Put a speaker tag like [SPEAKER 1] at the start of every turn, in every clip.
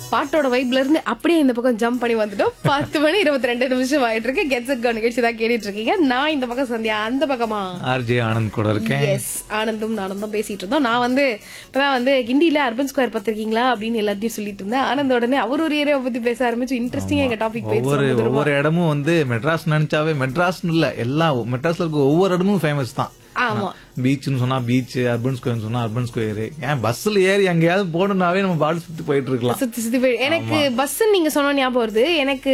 [SPEAKER 1] பாட்டோட வைப்ல இருந்து அப்படியே இந்த பக்கம் ஜம்ப் பண்ணி வந்துட்டோம் பத்து மணி இருபத்தி ரெண்டு நிமிஷம் ஆயிட்டு இருக்கு கெட்ஸ் கோ நிகழ்ச்சி தான் கேட்டுட்டு இருக்கீங்க நான் இந்த பக்கம் சந்தியா அந்த பக்கமா
[SPEAKER 2] ஆர்ஜே ஆனந்த் கூட இருக்கேன்
[SPEAKER 1] எஸ் ஆனந்தும் நானும் தான் பேசிட்டு இருந்தோம் நான் வந்து இப்பதான் வந்து கிண்டியில அர்பன் ஸ்கொயர் பார்த்திருக்கீங்களா அப்படின்னு எல்லாத்தையும் சொல்லிட்டு இருந்தேன் ஆனந்த உடனே அவர் ஒரு ஏரியாவை பத்தி பேச ஆரம்பிச்சு இன்ட்ரெஸ்டிங்கா எங்க டாபிக்
[SPEAKER 2] ஒவ்வொரு
[SPEAKER 1] பேசுறோம்
[SPEAKER 2] ஒவ்வொரு இடமும் வந்து மெட்ராஸ் நினைச்சாவே மெட்ராஸ்னு இல்ல எல்லா மெட்ராஸ்ல இருக்க ஒவ்வொரு இடமும் ஃபேமஸ் தான்
[SPEAKER 1] ஆமா
[SPEAKER 2] பீச்னு சொன்னா பீச் அர்பன் ஸ்கொயர் சொன்னா அர்பன் ஸ்கொயர் ஏன் பஸ்ல ஏறி எங்கேயாவது போகணும்னாவே நம்ம பாடு சுத்தி போயிட்டு இருக்கலாம்
[SPEAKER 1] சுத்தி சுத்தி போய் எனக்கு பஸ் நீங்க சொன்ன ஞாபகம் வருது எனக்கு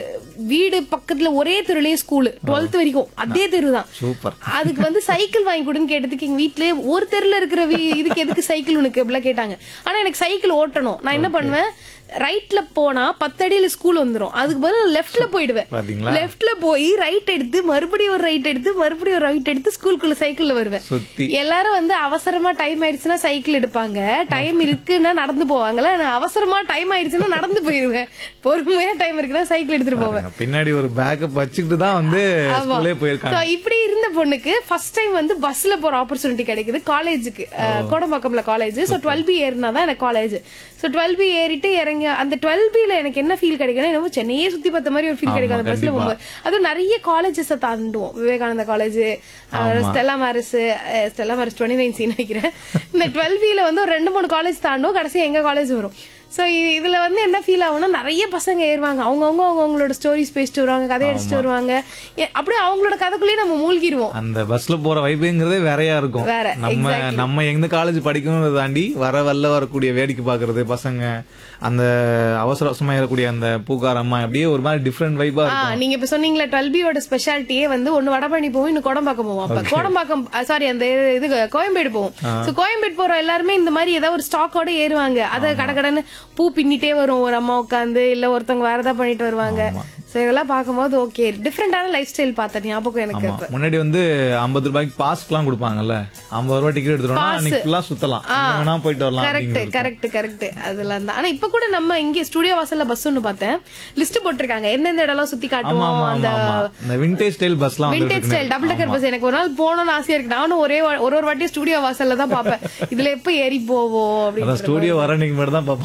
[SPEAKER 1] வீடு பக்கத்துல ஒரே தெருலயே ஸ்கூல் டுவெல்த் வரைக்கும் அதே தெரு தான்
[SPEAKER 2] சூப்பர்
[SPEAKER 1] அதுக்கு வந்து சைக்கிள் வாங்கி கொடுன்னு கேட்டதுக்கு எங்க வீட்ல ஒரு தெருல இருக்கிற வீ- இதுக்கு எதுக்கு சைக்கிள் உனக்கு அப்படிலாம் கேட்டாங்க ஆனா எனக்கு சைக்கிள் ஓட்டணும் நான் என்ன பண்ணுவேன் ரைட்ல போனா பத்தடியில ஸ்கூல் வந்துரும் அதுக்கு பதிலா லெஃப்ட்ல போயிடுவேன்
[SPEAKER 2] பாத்தீங்களா?
[SPEAKER 1] லெஃப்ட்ல போய் ரைட் எடுத்து மறுபடியும் ஒரு ரைட் எடுத்து மறுபடியும் ஒரு ரைட் எடுத்து ஸ்கூலுக்குள்ள சைக்கிள்ல வருவேன்
[SPEAKER 2] சுத்தி
[SPEAKER 1] எல்லாரும் வந்து அவசரமா டைம் ஆயிடுச்சுன்னா சைக்கிள் எடுப்பாங்க டைம் இருக்குன்னா நடந்து போவாங்கல்ல நான் அவசரமா டைம் ஆயிடுச்சுன்னா நடந்து போயிருவேன் பொறுமையா டைம் இருக்குன்னா சைக்கிள் எடுத்துட்டு போவேன்
[SPEAKER 2] பின்னாடி ஒரு பேக்கப் வச்சுக்கிட்டு தான் வந்து ஸ்கூலே போயிருக்காங்க
[SPEAKER 1] So, இப்படி இருந்த பொண்ணுக்கு ஃபர்ஸ்ட் டைம் வந்து பஸ்ல போற ஆப்பர்ச்சுனிட்டி கிடைக்குது காலேஜுக்கு கோடம்பாக்கம்ல காலேஜ் சோ டுவெல் பி ஏறினா தான் எனக்கு காலேஜ் சோ டுவெல் பி ஏறிட்டு இறங்கி அந்த டுவெல் பில எனக்கு என்ன ஃபீல் கிடைக்குன்னா என்னமோ சென்னையே சுத்தி பார்த்த மாதிரி ஒரு ஃபீல் கிடைக்கும் அந்த பஸ்ல போகும்போது அதுவும் நிறைய காலேஜஸ் தாண்டுவோம் Vivekananda college Stella Maris Stella Maris twenty nine C நினைக்கிறேன் இந்த டுவெல் பில வந்து ஒரு ரெண்டு மூணு காலேஜ் தாண்டுவோம் கடைசி எங்க காலேஜ் வரும் சோ இதுல வந்து என்ன ஃபீல் ஆகும்னா நிறைய பசங்க ஏறுவாங்க அவங்கவுங்க அவங்களோட ஸ்டோரிஸ் பேசிட்டு வருவாங்க கதை அடிச்சுட்டு வருவாங்க ஏ, அப்படியே அவங்களோட கதைக்குள்ளேயே நம்ம மூழ்கிடுவோம்
[SPEAKER 2] அந்த பஸ்ல போற வைப்புங்கிறதே வேறையா இருக்கும்
[SPEAKER 1] வேற,
[SPEAKER 2] நம்ம நம்ம எந்த காலேஜ் படிக்கணும்னு தாண்டி வர வரல வரக்கூடிய வேடிக்கை பாக்குறது பசங்க அந்த அவசர அவசரமா ஏறக்கூடிய அந்த பூக்கார அம்மா அப்படியே ஒரு மாதிரி டிஃப்ரெண்ட் வைப்பா
[SPEAKER 1] ஆ,
[SPEAKER 2] இருக்கும்
[SPEAKER 1] நீங்க இப்ப சொன்னீங்களா டுவெல் பியோட ஸ்பெஷாலிட்டியே வந்து ஒண்ணு வடபழனி போவோம் இன்னும் கோடம்பாக்கம் போவோம் அப்ப கோடம்பாக்கம் சாரி அந்த இது கோயம்பேடு போவோம் சோ கோயம்பேடு போற எல்லாருமே இந்த மாதிரி ஏதாவது ஒரு ஸ்டாக்கோட ஏறுவாங்க அத கடகடன்னு பூ பின்னிட்டே வரும் ஒரு அம்மா உட்காந்து இல்ல ஒருத்தவங்க வேற ஏதாவது பண்ணிட்டு வருவாங்க சோ இதெல்லாம் பார்க்கும்போது ஓகே டிஃப்ரெண்டான லைஃப் ஸ்டைல் பார்த்தேன் ஞாபகம் எனக்கு
[SPEAKER 2] ஆமா. முன்னாடி வந்து ஐம்பது ரூபாய்க்கு பாஸ்க் எல்லாம் கொடுப்பாங்க ஐம்பது ரூபாய் டிக்கெட் எடுத்துட்டோம்னா அன்னைக்கு ஃபுல்லா சுத்தலாம் எங்க வேணா போயிட்டு வரலாம்
[SPEAKER 1] கரெக்ட்
[SPEAKER 2] அப்படிங்கிறது
[SPEAKER 1] கரெக்ட் கரெக்ட் அதெல்லாம் தான் ஆனா இப்ப கூட நம்ம இங்க ஸ்டுடியோ வாசல்ல பஸ் ஒண்ணு பார்த்தேன் லிஸ்ட் போட்டிருக்காங்க எந்தெந்த இடம்லாம் சுத்தி
[SPEAKER 2] ஆமா
[SPEAKER 1] காட்டுவோம்
[SPEAKER 2] ஆமா
[SPEAKER 1] அந்த
[SPEAKER 2] ஆமா ஆமா இந்த விண்டேஜ் ஸ்டைல் பஸ்லாம் வந்து
[SPEAKER 1] vintage style double decker bus எனக்கு ஒரு நாள் போகணும்னு ஆசையா இருக்கு நானும் ஒரே வா- ஒரு ஒரு வாட்டி ஸ்டுடியோ வாசல்ல தான் பாப்பேன் இதுல எப்ப ஏறி போவோம்
[SPEAKER 2] அதான்
[SPEAKER 1] அப்படின்னு
[SPEAKER 2] ஸ்டூடியோ வர நீங்க மட்டும் தான்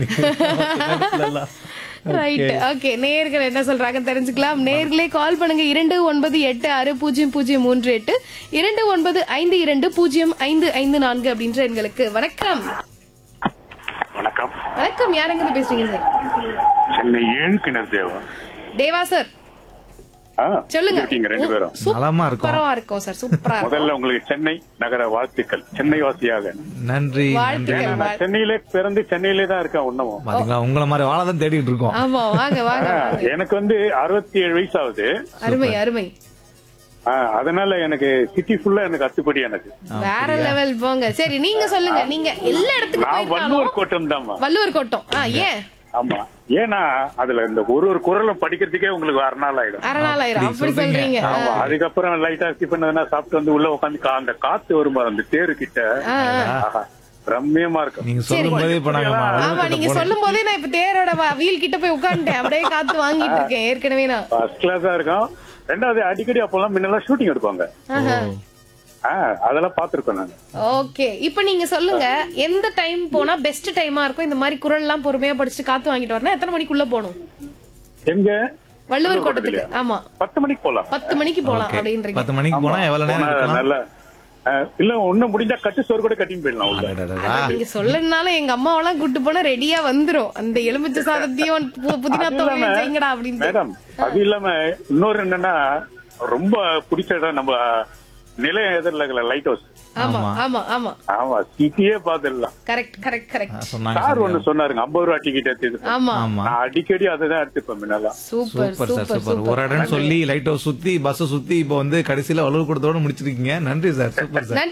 [SPEAKER 2] பாப்பாங்க
[SPEAKER 1] ரைட் ஓகே நேர்கள் என்ன சொல்றாங்க தெரிஞ்சுக்கலாம் நேர்களே கால் பண்ணுங்க இரண்டு ஒன்பது எட்டு ஆறு பூஜ்ஜியம் பூஜ்ஜியம் மூன்று எட்டு இரண்டு ஒன்பது ஐந்து இரண்டு பூஜ்ஜியம் ஐந்து ஐந்து நான்கு அப்படின்ற எண்களுக்கு வணக்கம்
[SPEAKER 3] வணக்கம்
[SPEAKER 1] வணக்கம் யாருங்க பேசுறீங்க சார்
[SPEAKER 3] சென்னை ஏழு கிணறு தேவா
[SPEAKER 1] தேவா சார்
[SPEAKER 3] ஆ,
[SPEAKER 1] சொல்லுங்க
[SPEAKER 3] இருக்கீங்க ரெண்டு பேரும்
[SPEAKER 2] நலமா இருக்கும்
[SPEAKER 1] சூப்பரா இருக்கும் சார் சூப்பரா இருக்கும்
[SPEAKER 3] முதல்ல உங்களுக்கு சென்னை நகர வாழ்த்துக்கள் சென்னை வாசியாக
[SPEAKER 2] நன்றி
[SPEAKER 1] வாழ்த்துக்கள்
[SPEAKER 3] நான்
[SPEAKER 1] வாழ்-
[SPEAKER 3] சென்னையிலே பிறந்து சென்னையிலே தான் இருக்கேன் உன்னமும்
[SPEAKER 2] பாத்தீங்களா உங்களை மாதிரி வாழ தான் தேடிட்டு இருக்கோம்
[SPEAKER 1] ஆமா வாங்க வாங்க
[SPEAKER 3] ஆ,
[SPEAKER 1] வாங்க.
[SPEAKER 3] எனக்கு வந்து அறுபத்தி ஏழு வயசு ஆகுது
[SPEAKER 1] அருமை அருமை
[SPEAKER 3] ஆ, அதனால எனக்கு சிட்டி ஃபுல்லா எனக்கு அத்துப்படி எனக்கு
[SPEAKER 1] வேற லெவல் போங்க சரி நீங்க சொல்லுங்க நீங்க எல்லா இடத்துக்கும்
[SPEAKER 3] நான்
[SPEAKER 1] போயிருந்தாலும்
[SPEAKER 3] வள்ளுவர் கோட்டம் தான்மா
[SPEAKER 1] வள்ளுவர் கோட்டம் ஆ, ஏன்
[SPEAKER 3] ஆமா ஏன்னா அதுல இந்த ஒரு ஒரு குரலும் படிக்கிறதுக்கே உங்களுக்கு அரை நாள் ஆயிடும்
[SPEAKER 1] அரை நாள் ஆயிரம் அப்படி
[SPEAKER 2] சொல்றீங்க.
[SPEAKER 1] சொல்றீங்க ஆ.
[SPEAKER 3] ஆமா அதுக்கப்புறம் லைட்டா டிஃபன் எதனா சாப்பிட்டு வந்து உள்ள உட்காந்து அந்த காத்து வருமா அந்த தேரு கிட்ட ஆஹா, ரம்மியமா இருக்கும்
[SPEAKER 2] நீங்க சொல்லும் போதே இப்ப நாங்க
[SPEAKER 1] ஆமா நீங்க சொல்லும் போதே நான் இப்ப தேரோட வ- வீல் கிட்ட போய் உட்கார்ந்துட்டேன் அப்படியே காத்து வாங்கிட்டு இருக்கேன் ஏற்கனவே நான்
[SPEAKER 3] ஃபர்ஸ்ட் கிளாஸா இருக்கும் ரெண்டாவது அடிக்கடி அப்பெல்லாம் முன்னெல்லாம் ஷூட்டிங் எடுப்பாங்க ஆ, அதெல்லாம் பாத்துருக்கோம் நாங்க
[SPEAKER 1] ஓகே இப்போ நீங்க சொல்லுங்க எந்த டைம் போனா பெஸ்ட் டைமா இருக்கும் இந்த மாதிரி குரல் எல்லாம் பொறுமையா படிச்சுட்டு காத்து வாங்கிட்டு வரணும் எத்தனை மணிக்குள்ள போகணும்
[SPEAKER 3] எங்க
[SPEAKER 1] வள்ளுவர் கோட்டத்துக்கு ஆமா
[SPEAKER 3] பத்து மணிக்கு போலாம்
[SPEAKER 1] பத்து மணிக்கு போலாம் அப்படின்றீங்க
[SPEAKER 2] பத்து மணிக்கு போனா எவ்வளவு நேரம்
[SPEAKER 3] போனா
[SPEAKER 2] இருக்கலாம்
[SPEAKER 3] நல்ல ஆ, இல்ல ஒண்ணு முடிஞ்சா கட்டு சோறு கூட கட்டின்னு போயிடலாம் உள்ள
[SPEAKER 2] அடடடடா.
[SPEAKER 1] நீங்க சொல்லனாலும் எங்க அம்மாவெல்லாம் கூட்டு போனா ரெடியா வந்துரும் அந்த எலுமிச்சை சாதத்தையும் பு- புதினா
[SPEAKER 3] அது
[SPEAKER 1] தொகையும்
[SPEAKER 3] இல்லாம-
[SPEAKER 1] செய்யுங்கடா அப்படின்னு
[SPEAKER 3] மேடம் அது இல்லாம இன்னொரு என்னன்னா ரொம்ப பிடிச்ச இடம் நம்ம நிலையம் எதிரில் லைட் ஹவுஸ்
[SPEAKER 1] ஆமா ஆமா ஆமா
[SPEAKER 3] ஆமா சிட்டியே பாத்துடலாம்
[SPEAKER 1] கரெக்ட் கரெக்ட் கரெக்ட்
[SPEAKER 2] சொன்னாங்க
[SPEAKER 3] சார் ஒண்ணு சொன்னாருங்க ஐம்பது ரூபா டிக்கெட் எடுத்து
[SPEAKER 1] ஆமா
[SPEAKER 2] ஆமா
[SPEAKER 3] நான் அடிக்கடி அதை தான் எடுத்துப்பேன் முன்னெல்லாம்
[SPEAKER 1] super
[SPEAKER 2] super sir
[SPEAKER 1] super
[SPEAKER 2] super ஒரு இடம் சொல்லி லைட் ஹவுஸ் சுத்தி பஸ் சுத்தி இப்போ வந்து கடைசியில வலுவு கொடுத்தோட முடிச்சிருக்கீங்க நன்றி சார் சூப்பர் சார்
[SPEAKER 1] நன்றி